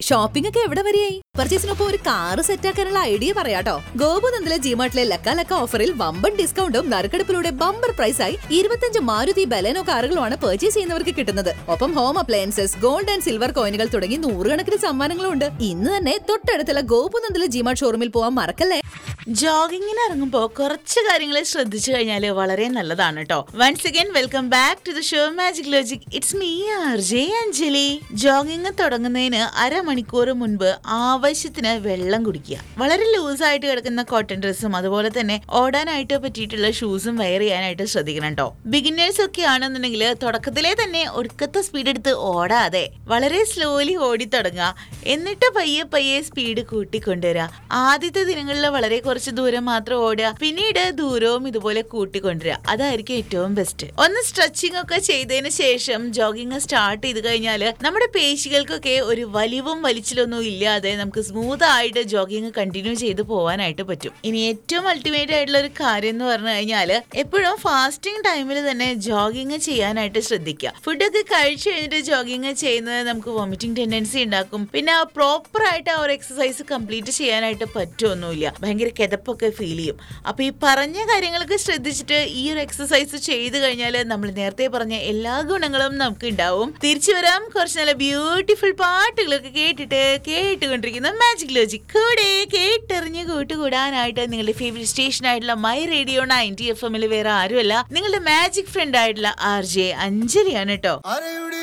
shopping ഒക്കെ എവിടെ വരെയായി പർച്ചേസിനൊപ്പം ഒരു കാറ് സെറ്റാക്കാനുള്ള ഐഡിയ പറയാട്ടോ ഗോപുനന്ദിലെ ജിമാർട്ടിലെ ലക്ക ലക്ക ഓഫറിൽ വമ്പൻ ഡിസ്കൗണ്ടും നറുക്കെടുപ്പിലൂടെ ബമ്പർ പ്രൈസായി ഇരുപത്തഞ്ച് മാരുതി ബലേനോ കാറുകളുമാണ് പർച്ചേസ് ചെയ്യുന്നവർക്ക് കിട്ടുന്നത് ഒപ്പം home appliances gold and silver കോയിനുകൾ തുടങ്ങി നൂറുകണക്കിന് സമ്മാനങ്ങളും ഉണ്ട് ഇന്ന് തന്നെ തൊട്ടടുത്തുള്ള ഗോപുനന്ദിലെ ജിമാർട്ട് ഷോറൂമിൽ പോവാൻ മറക്കല്ലേ ജോഗിങ്ങിന് ഇറങ്ങുമ്പോൾ കുറച്ച് കാര്യങ്ങൾ ശ്രദ്ധിച്ചു കഴിഞ്ഞാൽ വളരെ നല്ലതാണ് കേട്ടോ once again welcome back to the show magic logic it's me R J Anjali jogging തുടങ്ങുന്നതിന് അരമണിക്കൂർ മുൻപ് ആവശ്യത്തിന് വെള്ളം കുടിക്കുക വളരെ ലൂസായിട്ട് കിടക്കുന്ന കോട്ടൺ ഡ്രസ്സും അതുപോലെ തന്നെ ഓടാനായിട്ട് പറ്റിയിട്ടുള്ള ഷൂസും വെയർ ചെയ്യാനായിട്ട് ശ്രദ്ധിക്കണം കേട്ടോ ബിഗിനേഴ്സ് ഒക്കെ ആണെന്നുണ്ടെങ്കിൽ തുടക്കത്തിലെ തന്നെ ഒടുക്കത്തെ സ്പീഡ് എടുത്ത് ഓടാതെ വളരെ സ്ലോലി ഓടി തുടങ്ങുക എന്നിട്ട് പയ്യെ പയ്യെ സ്പീഡ് കൂട്ടിക്കൊണ്ടുവരിക ആദ്യത്തെ ദിനങ്ങളിൽ വളരെ കുറച്ച് ദൂരം മാത്രം ഓടുക പിന്നീട് ദൂരവും ഇതുപോലെ കൂട്ടിക്കൊണ്ടുവരിക അതായിരിക്കും ഏറ്റവും ബെസ്റ്റ് ഒന്ന് സ്ട്രെച്ചിങ് ഒക്കെ ചെയ്തതിന് ശേഷം ജോഗിങ് സ്റ്റാർട്ട് ചെയ്ത് കഴിഞ്ഞാൽ നമ്മുടെ പേശികൾക്കൊക്കെ ഒരു വലിവും വലിച്ചിലൊന്നും ഇല്ലാതെ നമുക്ക് സ്മൂത്ത് ആയിട്ട് ജോഗിങ് കണ്ടിന്യൂ ചെയ്ത് പോകാനായിട്ട് പറ്റും ഇനി ഏറ്റവും അൾട്ടിമേറ്റ് ആയിട്ടുള്ള ഒരു കാര്യം എന്ന് പറഞ്ഞു കഴിഞ്ഞാൽ എപ്പോഴും ഫാസ്റ്റിംഗ് ടൈമിൽ തന്നെ ജോഗിങ് ചെയ്യാനായിട്ട് ശ്രദ്ധിക്കുക ഫുഡൊക്കെ കഴിച്ചു കഴിഞ്ഞിട്ട് ജോഗിങ് ചെയ്യുന്നത് നമുക്ക് വോമിറ്റിംഗ് ടെൻഡൻസി ഉണ്ടാക്കും പിന്നെ പ്രോപ്പർ ആയിട്ട് ആ ഒരു എക്സസൈസ് കംപ്ലീറ്റ് ചെയ്യാനായിട്ട് പറ്റുമൊന്നുമില്ല ഭയങ്കര കിതപ്പൊക്കെ ഫീൽ ചെയ്യും അപ്പൊ ഈ പറഞ്ഞ കാര്യങ്ങളൊക്കെ ശ്രദ്ധിച്ചിട്ട് ഈ ഒരു എക്സസൈസ് ചെയ്ത് കഴിഞ്ഞാൽ നമ്മൾ നേരത്തെ പറഞ്ഞ എല്ലാ ഗുണങ്ങളും നമുക്ക് ഉണ്ടാവും തിരിച്ചു വരാം കുറച്ച് നല്ല ബ്യൂട്ടിഫുൾ പാട്ടുകളൊക്കെ കേട്ടിട്ട് കേട്ടുകൊണ്ടിരിക്കുന്ന മാജിക് ലോജിക് കൂടെ കേട്ടെറിഞ്ഞ് കൂട്ടുകൂടാനായിട്ട് നിങ്ങളുടെ ഫേവറേറ്റ് സ്റ്റേഷൻ ആയിട്ടുള്ള മൈ റേഡിയോ നയൻറ്റി എഫ് എമ്മിൽ വേറെ ആരുമല്ല നിങ്ങളുടെ മാജിക് ഫ്രണ്ട് ആയിട്ടുള്ള ആർ ജെ അഞ്ജലിയാണ് കേട്ടോ അരയുടെ